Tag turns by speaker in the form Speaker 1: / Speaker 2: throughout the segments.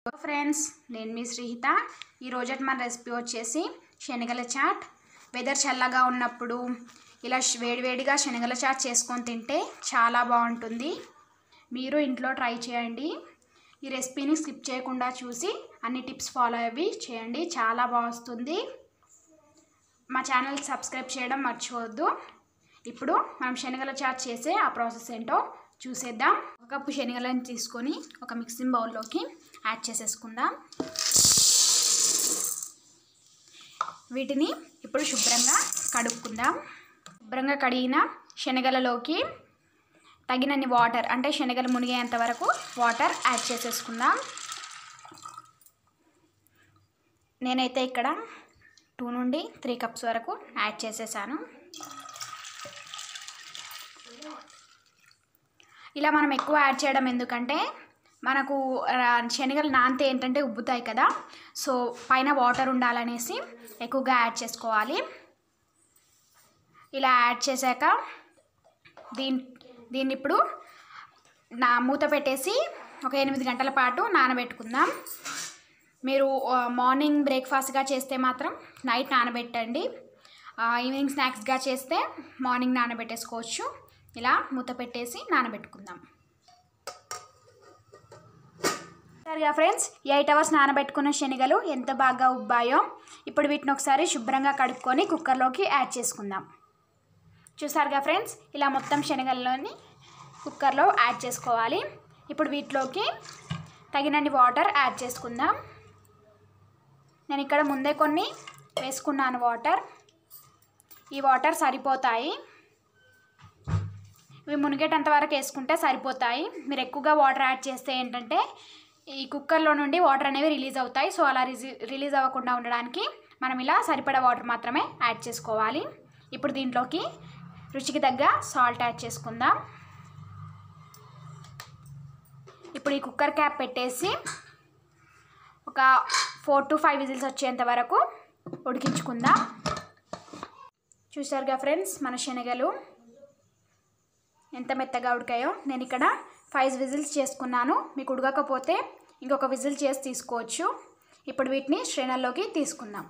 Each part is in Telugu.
Speaker 1: ఫ్రెండ్స్ నేను మీ శ్రీహిత ఈరోజు మన రెసిపీ వచ్చేసి శనగల చాట్ వెదర్ చల్లగా ఉన్నప్పుడు ఇలా శ్- వేడివేడిగా శనగల చాట్ చేసుకొని తింటే చాలా బాగుంటుంది మీరు ఇంట్లో ట్రై చేయండి ఈ రెసిపీని స్కిప్ చేయకుండా చూసి అన్ని టిప్స్ ఫాలో అవి చేయండి చాలా బాగా వస్తుంది మా ఛానల్ సబ్స్క్రైబ్ చేయడం మర్చిపోవద్దు ఇప్పుడు మనం శనగల చాట్ చేసే ఆ ప్రాసెస్ ఏంటో చూసేద్దాం ఒక కప్పు శనగలను తీసుకొని ఒక మిక్సింగ్ బౌల్లోకి యాడ్ చేసేసుకుందాం వీటిని ఇప్పుడు శుభ్రంగా కడుక్కుందాం శుభ్రంగా కడిగిన శనగలలోకి తగినన్ని వాటర్ అంటే శనగలు మునిగేంత వరకు వాటర్ యాడ్ చేసేసుకుందాం నేనైతే ఇక్కడ టూ నుండి త్రీ కప్స్ వరకు యాడ్ చేసేసాను ఇలా మనం ఎక్కువ యాడ్ చేయడం ఎందుకంటే మనకు ఆ, శనగలు నానితే ఏంటంటే ఉబ్బుతాయి కదా సో పైన వాటర్ ఉండాలనేసి ఎక్కువగా యాడ్ చేసుకోవాలి ఇలా యాడ్ చేశాక దీని దీన్ని ఇప్పుడు నా మూత పెట్టేసి ఒక ఎనిమిది గంటల పాటు నానబెట్టుకుందాం మీరు ఆ, మార్నింగ్ బ్రేక్ఫాస్ట్గా చేస్తే మాత్రం నైట్ నానబెట్టండి ఆ, ఈవినింగ్ స్నాక్స్గా చేస్తే మార్నింగ్ నానబెట్టేసుకోవచ్చు ఇలా మూత పెట్టేసి నానబెట్టుకుందాం సరిగా ఫ్రెండ్స్ ఎయిట్ అవర్స్ నానబెట్టుకున్న శనగలు ఎంత బాగా ఉబ్బాయో ఇప్పుడు వీటిని ఒకసారి శుభ్రంగా కడుక్కొని కుక్కర్లోకి యాడ్ చేసుకుందాం చూసారుగా ఫ్రెండ్స్ ఇలా మొత్తం శనగల్లోని కుక్కర్లో యాడ్ చేసుకోవాలి ఇప్పుడు వీటిలోకి తగినన్ని వాటర్ యాడ్ చేసుకుందాం నేను ఇక్కడ ముందే కొన్ని వేసుకున్నాను వాటర్ ఈ వాటర్ సరిపోతాయి ఇవి మునిగేటంత వరకు వేసుకుంటే సరిపోతాయి మీరు ఎక్కువగా వాటర్ యాడ్ చేస్తే ఏంటంటే ఈ కుక్కర్లో నుండి వాటర్ అనేవి రిలీజ్ అవుతాయి సో అలా రిజీ రిలీజ్ అవ్వకుండా ఉండడానికి మనం ఇలా సరిపడా వాటర్ మాత్రమే యాడ్ చేసుకోవాలి ఇప్పుడు దీంట్లోకి రుచికి తగ్గ సాల్ట్ యాడ్ చేసుకుందాం ఇప్పుడు ఈ కుక్కర్ క్యాప్ పెట్టేసి ఒక ఫోర్ టు ఫైవ్ విజిల్స్ వచ్చేంత వరకు ఉడికించుకుందాం చూసారుగా ఫ్రెండ్స్ మన శనగలు ఎంత మెత్తగా ఉడికాయో నేను ఇక్కడ ఫైవ్ విజిల్స్ చేసుకున్నాను మీకు ఉడకకపోతే ఇంకొక విజిల్ చేసి తీసుకోవచ్చు ఇప్పుడు వీటిని శ్రేణల్లోకి తీసుకుందాం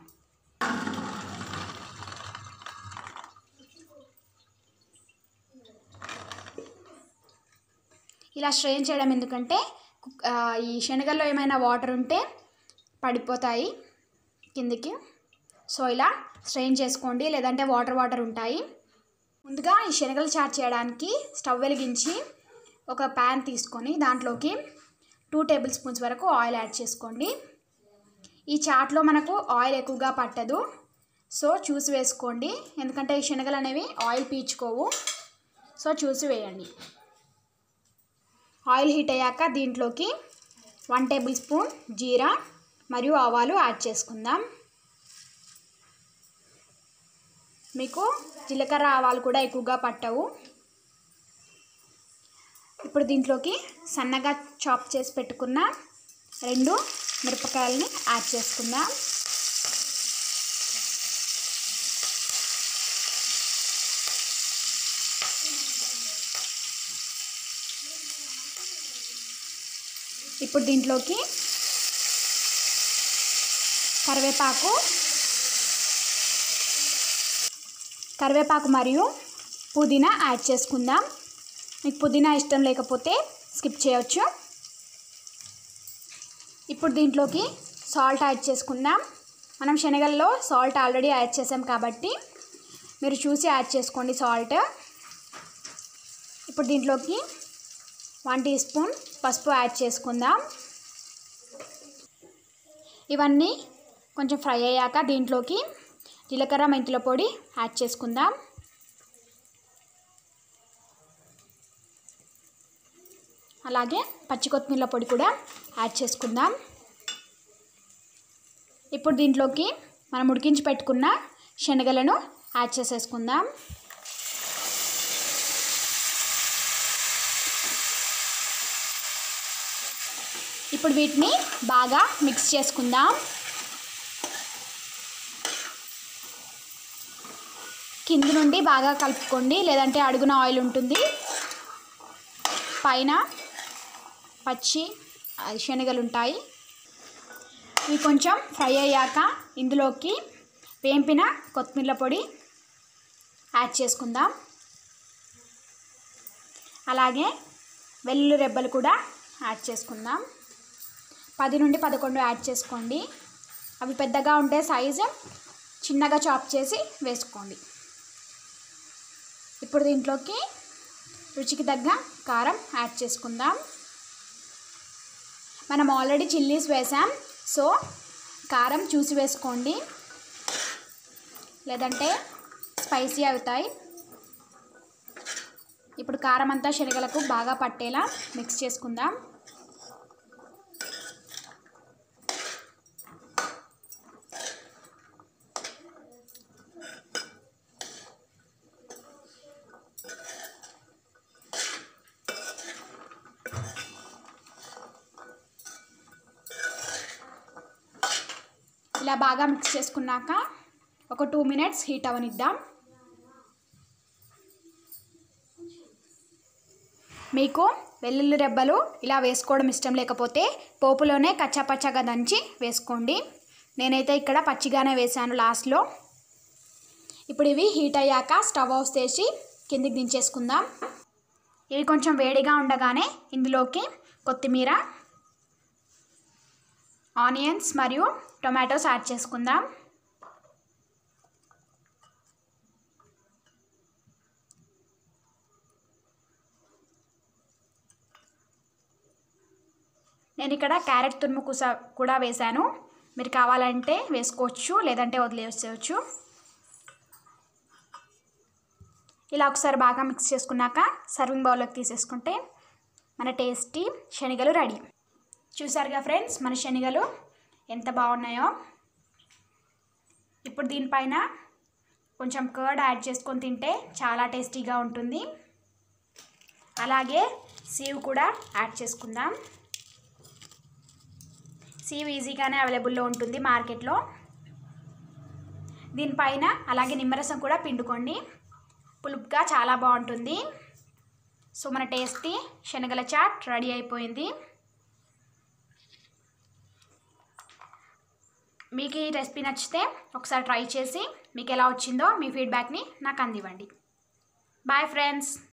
Speaker 1: ఇలా స్ట్రెయిన్ చేయడం ఎందుకంటే కుక్- ఆ, ఈ శనగల్లో ఏమైనా వాటర్ ఉంటే పడిపోతాయి కిందికి సో ఇలా స్ట్రెయిన్ చేసుకోండి లేదంటే వాటర్ వాటర్ ఉంటాయి ముందుగా ఈ శనగలు చాట్ చేయడానికి స్టవ్ వెలిగించి ఒక ప్యాన్ తీసుకొని దాంట్లోకి టూ టేబుల్ స్పూన్స్ వరకు ఆయిల్ యాడ్ చేసుకోండి ఈ చాట్లో మనకు ఆయిల్ ఎక్కువగా పట్టదు సో చూసి వేసుకోండి ఎందుకంటే ఈ శనగలు అనేవి ఆయిల్ పీల్చుకోవు సో చూసి వేయండి ఆయిల్ హీట్ అయ్యాక దీంట్లోకి వన్ టేబుల్ స్పూన్ జీరా మరియు ఆవాలు యాడ్ చేసుకుందాం మీకు జీలకర్ర ఆవాలు కూడా ఎక్కువగా పట్టవు ఇప్పుడు దీంట్లోకి సన్నగా చాప్ చేసి పెట్టుకున్న రెండు మిరపకాయలని యాడ్ చేసుకుందాం ఇప్పుడు దీంట్లోకి కరివేపాకు కరివేపాకు మరియు పుదీనా యాడ్ చేసుకుందాం మీకు పుదీనా ఇష్టం లేకపోతే స్కిప్ చేయొచ్చు ఇప్పుడు దీంట్లోకి సాల్ట్ యాడ్ చేసుకుందాం మనం శనగల్లో సాల్ట్ ఆల్రెడీ యాడ్ చేసాం కాబట్టి మీరు చూసి యాడ్ చేసుకోండి సాల్ట్ ఇప్పుడు దీంట్లోకి వన్ టీ స్పూన్ పసుపు యాడ్ చేసుకుందాం ఇవన్నీ కొంచెం ఫ్రై అయ్యాక దీంట్లోకి జీలకర్ర మెంతుల పొడి యాడ్ చేసుకుందాం అలాగే పచ్చి కొత్తిమీర పొడి కూడా యాడ్ చేసుకుందాం ఇప్పుడు దీంట్లోకి మనం ఉడికించి పెట్టుకున్న శనగలను యాడ్ చేసేసుకుందాం ఇప్పుడు వీటిని బాగా మిక్స్ చేసుకుందాం కింద నుండి బాగా కలుపుకోండి లేదంటే అడుగున ఆయిల్ ఉంటుంది పైన పచ్చి అది శనగలు ఉంటాయి ఇవి కొంచెం ఫ్రై అయ్యాక ఇందులోకి వేంపిన కొత్తిమీర పొడి యాడ్ చేసుకుందాం అలాగే వెల్లుల్లి రెబ్బలు కూడా యాడ్ చేసుకుందాం పది నుండి పదకొండు యాడ్ చేసుకోండి అవి పెద్దగా ఉంటే సైజు చిన్నగా చాప్ చేసి వేసుకోండి ఇప్పుడు దీంట్లోకి రుచికి తగ్గ కారం యాడ్ చేసుకుందాం మనం ఆల్రెడీ చిల్లీస్ వేసాం సో కారం చూసి వేసుకోండి లేదంటే స్పైసీ అవుతాయి ఇప్పుడు కారం అంతా శనగలకు బాగా పట్టేలా మిక్స్ చేసుకుందాం ఇలా బాగా మిక్స్ చేసుకున్నాక ఒక టూ మినిట్స్ హీట్ అవనిద్దాం మీకు వెల్లుల్లి రెబ్బలు ఇలా వేసుకోవడం ఇష్టం లేకపోతే పోపులోనే కచ్చాపచ్చగా దంచి వేసుకోండి నేనైతే ఇక్కడ పచ్చిగానే వేసాను లాస్ట్లో ఇప్పుడు ఇవి హీట్ అయ్యాక స్టవ్ ఆఫ్ చేసి కిందికి దించేసుకుందాం ఇవి కొంచెం వేడిగా ఉండగానే ఇందులోకి కొత్తిమీర ఆనియన్స్ మరియు టొమాటోస్ యాడ్ చేసుకుందాం నేను ఇక్కడ క్యారెట్ తురుము కుస కూడా వేశాను మీరు కావాలంటే వేసుకోవచ్చు లేదంటే వదిలేసేయచ్చు ఇలా ఒకసారి బాగా మిక్స్ చేసుకున్నాక సర్వింగ్ బౌల్లోకి తీసేసుకుంటే మన టేస్టీ శనగలు రెడీ చూసారుగా ఫ్రెండ్స్ మన శనగలు ఎంత బాగున్నాయో ఇప్పుడు దీనిపైన కొంచెం కర్డ్ యాడ్ చేసుకొని తింటే చాలా టేస్టీగా ఉంటుంది అలాగే సీవ్ కూడా యాడ్ చేసుకుందాం సీవ్ ఈజీగానే అవైలబుల్లో ఉంటుంది మార్కెట్లో దీనిపైన అలాగే నిమ్మరసం కూడా పిండుకోండి పులుపుగా చాలా బాగుంటుంది సో మన టేస్టీ శనగల చాట్ రెడీ అయిపోయింది మీకు ఈ రెసిపీ నచ్చితే ఒకసారి ట్రై చేసి మీకు ఎలా వచ్చిందో మీ ఫీడ్బ్యాక్ని నాకు అందివ్వండి బాయ్ ఫ్రెండ్స్